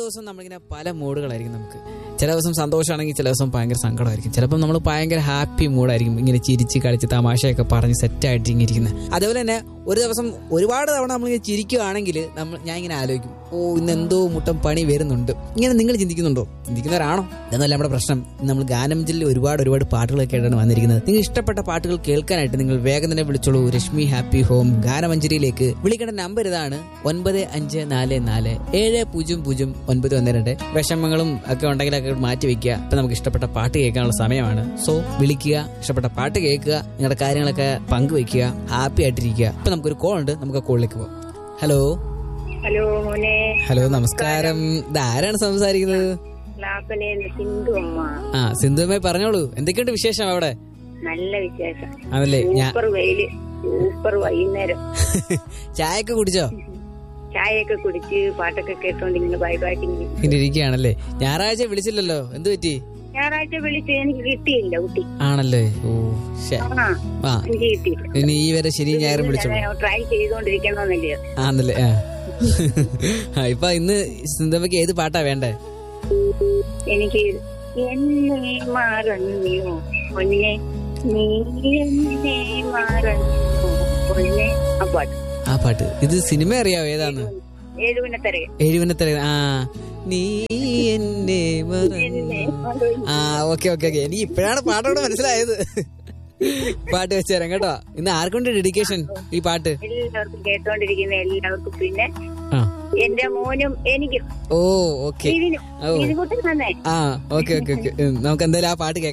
ദിവസം നമ്മളിങ്ങനെ പല മൂഡുകളായിരിക്കും നമുക്ക് ചില ദിവസം സന്തോഷമാണെങ്കിൽ ചില ദിവസം ഭയങ്കര സങ്കടമായിരിക്കും ചിലപ്പോൾ നമ്മൾ ഭയങ്കര ഹാപ്പി മൂഡായിരിക്കും ഇങ്ങനെ ചിരിച്ച് കളിച്ച് തമാശയൊക്കെ പറഞ്ഞ് സെറ്റായിട്ട് ഇങ്ങനെ ഇരിക്കുന്നത് അതേപോലെ തന്നെ ഒരു ദിവസം ഒരുപാട് തവണ നമ്മളിങ്ങനെ ചിരിക്കുകയാണെങ്കിൽ നമ്മൾ ഞാൻ ഇങ്ങനെ ആലോചിക്കും ഓ ഇന്ന് എന്തോ മുട്ടം പണി വരുന്നുണ്ട് ഇങ്ങനെ നിങ്ങൾ ചിന്തിക്കുന്നുണ്ടോ ചിന്തിക്കുന്നവരാണോ ഇതൊന്നല്ല നമ്മുടെ പ്രശ്നം ഇന്ന് നമ്മൾ ഗാനമഞ്ചലിൽ ഒരുപാട് ഒരുപാട് പാട്ടുകളൊക്കെ ആയിട്ടാണ് വന്നിരിക്കുന്നത് നിങ്ങൾ ഇഷ്ടപ്പെട്ട പാട്ടുകൾ കേൾക്കാനായിട്ട് നിങ്ങൾ വേഗം തന്നെ വിളിച്ചോളൂ രശ്മി ഹാപ്പി ഹോം ഗാനമഞ്ചരിയിലേക്ക് വിളിക്കേണ്ട നമ്പർ ഇതാണ് ഒൻപത് അഞ്ച് നാല് നാല് ഏഴ് പൂജ്യം പൂജ്യം ഒൻപത് ഒന്ന് രണ്ട് വിഷമങ്ങളും ഒക്കെ ഉണ്ടെങ്കിലൊക്കെ മാറ്റി വെക്കുക ഇപ്പൊ നമുക്ക് ഇഷ്ടപ്പെട്ട പാട്ട് കേൾക്കാനുള്ള സമയമാണ് സോ വിളിക്കുക ഇഷ്ടപ്പെട്ട പാട്ട് കേൾക്കുക നിങ്ങളുടെ കാര്യങ്ങളൊക്കെ പങ്കുവെക്കുക ഹാപ്പി ആയിട്ടിരിക്കുക ഇപ്പൊ നമുക്കൊരു കോൾ ഉണ്ട് നമുക്ക് ആ കോളിലേക്ക് പോകാം ഹലോ ഹലോ മോനെ ഹലോ നമസ്കാരം ഇത് ആരാണ് സംസാരിക്കുന്നത് ലാപ്പനേന്ന് സിന്ധു അമ്മ ആ സിന്ധുമായി പറഞ്ഞോളൂ എന്തൊക്കെയുണ്ട് വിശേഷം അവിടെ നല്ല വിശേഷം ആണല്ലേ ഞാൻ സൂപ്പർ വെയില് സൂപ്പർ വൈകുന്നേരം ചായയൊക്കെ കുടിച്ചോ ചായയൊക്കെ കുടിച്ച് പാട്ടൊക്കെ കേട്ടോണ്ട് ഇങ്ങനെ ബൈബായിട്ടിങ്ങനെ ഇങ്ങനെ ഇരിക്കുകയാണല്ലേ ഞായറാഴ്ച വിളിച്ചില്ലല്ലോ എന്ത് പറ്റി ഞായറാഴ്ച വിളിച്ച് എനിക്ക് കിട്ടിയില്ല കുട്ടി ആണല്ലേ ഓ ശേ ആ ആ എനിക്ക് കിട്ടിയില്ല ഇനി ഈ വരെ ശനി ഞായറും വിളിച്ചോളൂ ഞാൻ ട്രൈ ചെയ്തോണ്ടിരിക്കണമെന്നല്ലേ ആണല്ലേ ആ ആ, ഇപ്പൊ ഇന്ന് സിന്ധമ്മയ്ക്ക് ഏത് പാട്ടാ വേണ്ടേ എനിക്ക് എന്നെ മറന്നു പൊന്നെ നീ എന്നെ മറന്നു പൊന്നെ ആ പാട്ട് ആ പാട്ട് ഇത് സിനിമ അറിയാവോ ഏതാന്ന് ഏഴുവിനത്തരകൻ എഴുപനത്തര ആ നീ എന്നെ മറന്നു. എന്നെ മറന്നു ആ ഓക്കെ ഓക്കെ ഓക്കെ എനിക്ക് ഇപ്പോഴാണ് പാട്ടോട് മനസ്സിലായത് പാട്ട് വെച്ചുതരാം കേട്ടോ ഇന്ന് ആർക്കുണ്ട് ഡെഡിക്കേഷൻ ഈ പാട്ട് എല്ലാവർക്കും കേട്ടോണ്ടിരിക്കുന്ന എല്ലാവർക്കും പിന്നെ ആ എന്റെ മോനും എനിക്കും ഓ ഓക്കെ ഇതിനും ഓ ഇതിനെക്കുറിച്ച് തന്നെ ആ ഓക്കെ ഓക്കെ ഓക്കെ നമുക്ക് എന്തായാലും ആ പാട്ട് കേൾക്കാം